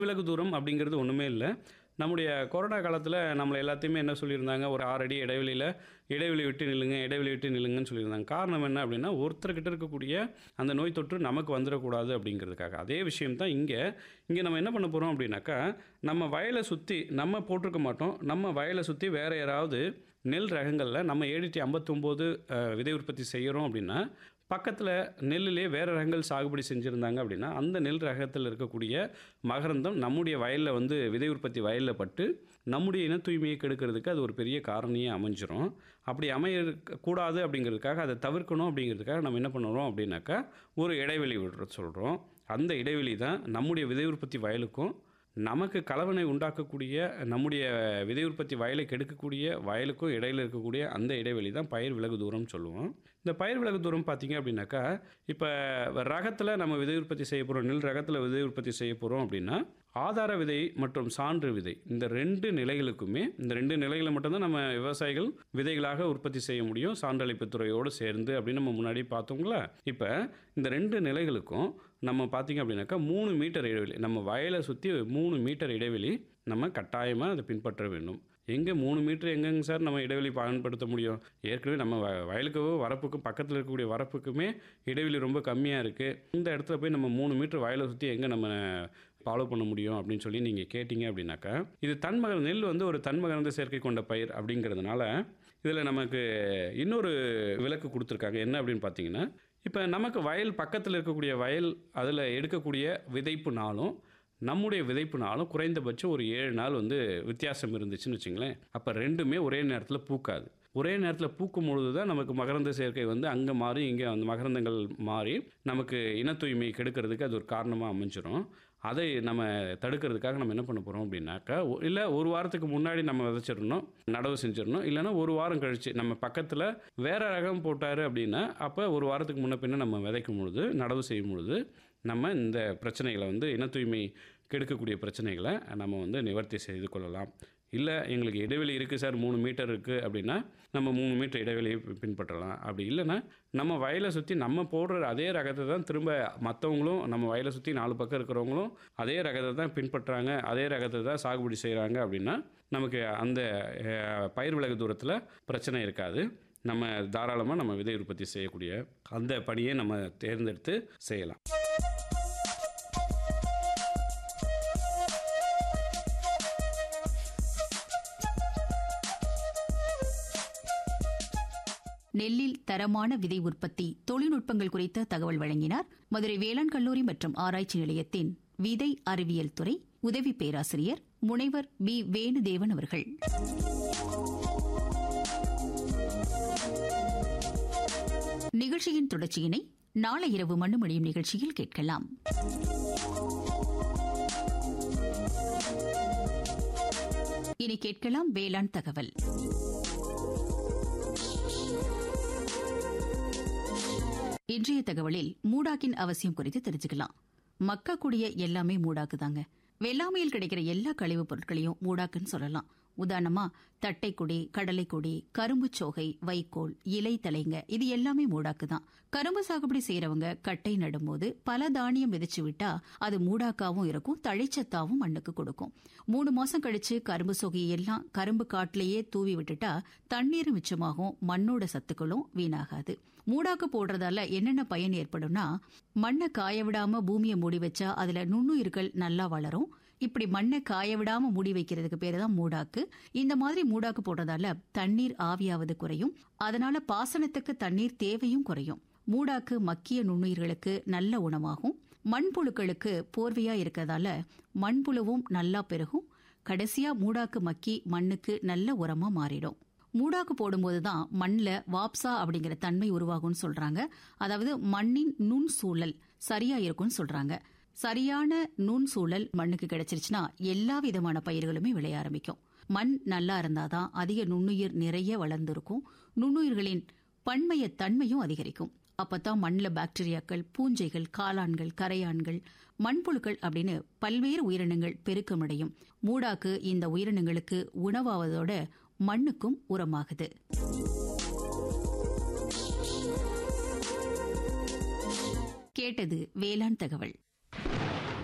விலகு தூரம் அப்படிங்கிறது ஒன்றுமே இல்லை நம்முடைய கொரோனா காலத்தில் நம்மளை எல்லாத்தையுமே என்ன சொல்லியிருந்தாங்க ஒரு ஆறு அடி இடைவெளியில் இடைவெளி விட்டு நில்லுங்க இடைவெளி விட்டு நில்லுங்கன்னு சொல்லியிருந்தாங்க காரணம் என்ன அப்படின்னா ஒருத்தர்கிட்ட இருக்கக்கூடிய அந்த நோய் தொற்று நமக்கு வந்துடக்கூடாது அப்படிங்கிறதுக்காக அதே விஷயம் தான் இங்கே இங்கே நம்ம என்ன பண்ண போகிறோம் அப்படின்னாக்கா நம்ம வயலை சுற்றி நம்ம போட்டிருக்க மாட்டோம் நம்ம வயலை சுற்றி வேறு யாராவது நெல் ரகங்களில் நம்ம ஏடிடி ஐம்பத்தொம்போது விதை உற்பத்தி செய்கிறோம் அப்படின்னா பக்கத்தில் நெல்லிலே வேறு ரகங்கள் சாகுபடி செஞ்சுருந்தாங்க அப்படின்னா அந்த நெல் ரகத்தில் இருக்கக்கூடிய மகரந்தம் நம்முடைய வயலில் வந்து விதை உற்பத்தி வயலில் பட்டு நம்முடைய இன தூய்மையை கெடுக்கிறதுக்கு அது ஒரு பெரிய காரணியாக அமைஞ்சிரும் அப்படி அமைய கூடாது அப்படிங்கிறதுக்காக அதை தவிர்க்கணும் அப்படிங்கிறதுக்காக நம்ம என்ன பண்ணுறோம் அப்படின்னாக்கா ஒரு இடைவெளி விடுற சொல்கிறோம் அந்த இடைவெளி தான் நம்முடைய விதை உற்பத்தி வயலுக்கும் நமக்கு கலவனை உண்டாக்கக்கூடிய நம்முடைய விதை உற்பத்தி வயலை கெடுக்கக்கூடிய வயலுக்கும் இடையில இருக்கக்கூடிய அந்த இடைவெளி தான் பயிர் விலகு தூரம் சொல்லுவோம் இந்த பயிர் விலகு தூரம் பார்த்தீங்க அப்படின்னாக்கா இப்போ ரகத்தில் நம்ம விதை உற்பத்தி செய்ய போகிறோம் நெல் ரகத்தில் விதை உற்பத்தி செய்ய போகிறோம் அப்படின்னா ஆதார விதை மற்றும் சான்று விதை இந்த ரெண்டு நிலைகளுக்குமே இந்த ரெண்டு நிலைகளை மட்டும்தான் நம்ம விவசாயிகள் விதைகளாக உற்பத்தி செய்ய முடியும் சான்றளிப்பு துறையோடு சேர்ந்து அப்படின்னு நம்ம முன்னாடி பார்த்தோங்களா இப்போ இந்த ரெண்டு நிலைகளுக்கும் நம்ம பார்த்தீங்க அப்படின்னாக்கா மூணு மீட்டர் இடைவெளி நம்ம வயலை சுற்றி மூணு மீட்டர் இடைவெளி நம்ம கட்டாயமாக அதை பின்பற்ற வேண்டும் எங்கே மூணு மீட்டர் எங்கெங்க சார் நம்ம இடைவெளி பயன்படுத்த முடியும் ஏற்கனவே நம்ம வ வயலுக்கோ வரப்புக்கும் பக்கத்தில் இருக்கக்கூடிய வரப்புக்குமே இடைவெளி ரொம்ப கம்மியாக இருக்குது இந்த இடத்துல போய் நம்ம மூணு மீட்டர் வயலை சுற்றி எங்கே நம்ம ஃபாலோ பண்ண முடியும் அப்படின்னு சொல்லி நீங்கள் கேட்டிங்க அப்படின்னாக்கா இது தன்மகர் நெல் வந்து ஒரு தன்மகர்ந்த சேர்க்கை கொண்ட பயிர் அப்படிங்கிறதுனால இதில் நமக்கு இன்னொரு விலக்கு கொடுத்துருக்காங்க என்ன அப்படின்னு பார்த்தீங்கன்னா இப்போ நமக்கு வயல் பக்கத்தில் இருக்கக்கூடிய வயல் அதில் எடுக்கக்கூடிய விதைப்பு நாளும் நம்முடைய விதைப்பு நாளும் குறைந்தபட்சம் ஒரு ஏழு நாள் வந்து வித்தியாசம் இருந்துச்சுன்னு வச்சுங்களேன் அப்போ ரெண்டுமே ஒரே நேரத்தில் பூக்காது ஒரே நேரத்தில் பூக்கும் பொழுது தான் நமக்கு மகரந்த சேர்க்கை வந்து அங்கே மாறி இங்கே அந்த மகரந்தங்கள் மாறி நமக்கு இன தூய்மை கெடுக்கிறதுக்கு அது ஒரு காரணமாக அமைஞ்சிரும் அதை நம்ம தடுக்கிறதுக்காக நம்ம என்ன பண்ண போகிறோம் அப்படின்னாக்கா இல்லை ஒரு வாரத்துக்கு முன்னாடி நம்ம விதைச்சிடணும் நடவு செஞ்சிடணும் இல்லைன்னா ஒரு வாரம் கழித்து நம்ம பக்கத்தில் வேறு ரகம் போட்டார் அப்படின்னா அப்போ ஒரு வாரத்துக்கு முன்ன பின்ன நம்ம விதைக்கும் பொழுது நடவு செய்யும் பொழுது நம்ம இந்த பிரச்சனைகளை வந்து இன தூய்மை கெடுக்கக்கூடிய பிரச்சனைகளை நம்ம வந்து நிவர்த்தி செய்து கொள்ளலாம் இல்லை எங்களுக்கு இடைவெளி இருக்குது சார் மூணு மீட்டர் இருக்குது அப்படின்னா நம்ம மூணு மீட்டர் இடைவெளியை பின்பற்றலாம் அப்படி இல்லைன்னா நம்ம வயலை சுற்றி நம்ம போடுற அதே ரகத்தை தான் திரும்ப மற்றவங்களும் நம்ம வயலை சுற்றி நாலு பக்கம் இருக்கிறவங்களும் அதே ரகத்தை தான் பின்பற்றுறாங்க அதே ரகத்தை தான் சாகுபடி செய்கிறாங்க அப்படின்னா நமக்கு அந்த பயிர் விலகு தூரத்தில் பிரச்சனை இருக்காது நம்ம தாராளமாக நம்ம விதை உற்பத்தி செய்யக்கூடிய அந்த பணியை நம்ம தேர்ந்தெடுத்து செய்யலாம் நெல்லில் தரமான விதை உற்பத்தி தொழில்நுட்பங்கள் குறித்த தகவல் வழங்கினார் மதுரை வேளாண் கல்லூரி மற்றும் ஆராய்ச்சி நிலையத்தின் விதை அறிவியல் துறை உதவி பேராசிரியர் முனைவர் பி வேணுதேவன் அவர்கள் நிகழ்ச்சியின் தொடர்ச்சியினை நாளை இரவு மண்ணுமணியும் நிகழ்ச்சியில் கேட்கலாம் இனி கேட்கலாம் வேளாண் தகவல் இன்றைய தகவலில் மூடாக்கின் அவசியம் குறித்து தெரிஞ்சுக்கலாம் மக்கக்கூடிய எல்லாமே மூடாக்கு தாங்க வெள்ளாமையில் கிடைக்கிற எல்லா கழிவுப் பொருட்களையும் மூடாக்குன்னு சொல்லலாம் உதாரணமா தட்டைக்குடி கடலைக்குடி கரும்பு சோகை வைக்கோல் இலை தலைங்க இது எல்லாமே மூடாக்கு தான் கரும்பு சாகுபடி செய்யறவங்க கட்டை நடும்போது பல தானியம் விதைச்சு விட்டா அது மூடாக்காவும் இருக்கும் தழைச்சத்தாவும் மண்ணுக்கு கொடுக்கும் மூணு மாசம் கழிச்சு கரும்பு சொகை எல்லாம் கரும்பு காட்டிலேயே தூவி விட்டுட்டா தண்ணீர் மிச்சமாகும் மண்ணோட சத்துக்களும் வீணாகாது மூடாக்கு போடுறதால என்னென்ன பயன் ஏற்படும்னா மண்ணை காய விடாம பூமியை மூடி வச்சா அதுல நுண்ணுயிர்கள் நல்லா வளரும் இப்படி மண்ணை காய விடாம மூடி வைக்கிறதுக்கு பேரு தான் மூடாக்கு இந்த மாதிரி மூடாக்கு போடுறதால தண்ணீர் ஆவியாவது குறையும் அதனால பாசனத்துக்கு தண்ணீர் தேவையும் குறையும் மூடாக்கு மக்கிய நுண்ணுயிர்களுக்கு நல்ல உணவாகும் மண்புழுக்களுக்கு போர்வையா இருக்கிறதால மண்புழுவும் நல்லா பெருகும் கடைசியா மூடாக்கு மக்கி மண்ணுக்கு நல்ல உரமா மாறிடும் மூடாக்கு போடும்போது தான் மண்ணில் வாப்சா அப்படிங்கிற தன்மை உருவாகும்னு சொல்றாங்க அதாவது மண்ணின் நுண் சூழல் சரியா இருக்கும்னு சொல்றாங்க சரியான நுண் சூழல் மண்ணுக்கு கிடைச்சிருச்சுன்னா எல்லா விதமான பயிர்களுமே விளைய ஆரம்பிக்கும் மண் நல்லா இருந்தாதான் அதிக நுண்ணுயிர் நிறைய வளர்ந்திருக்கும் நுண்ணுயிர்களின் பன்மைய தன்மையும் அதிகரிக்கும் அப்பதான் மண்ணில் பாக்டீரியாக்கள் பூஞ்சைகள் காளான்கள் கரையான்கள் மண்புழுக்கள் அப்படின்னு பல்வேறு உயிரினங்கள் பெருக்கமடையும் மூடாக்கு இந்த உயிரினங்களுக்கு உணவாவதோட மண்ணுக்கும் உரமாகுது கேட்டது வேளாண் தகவல்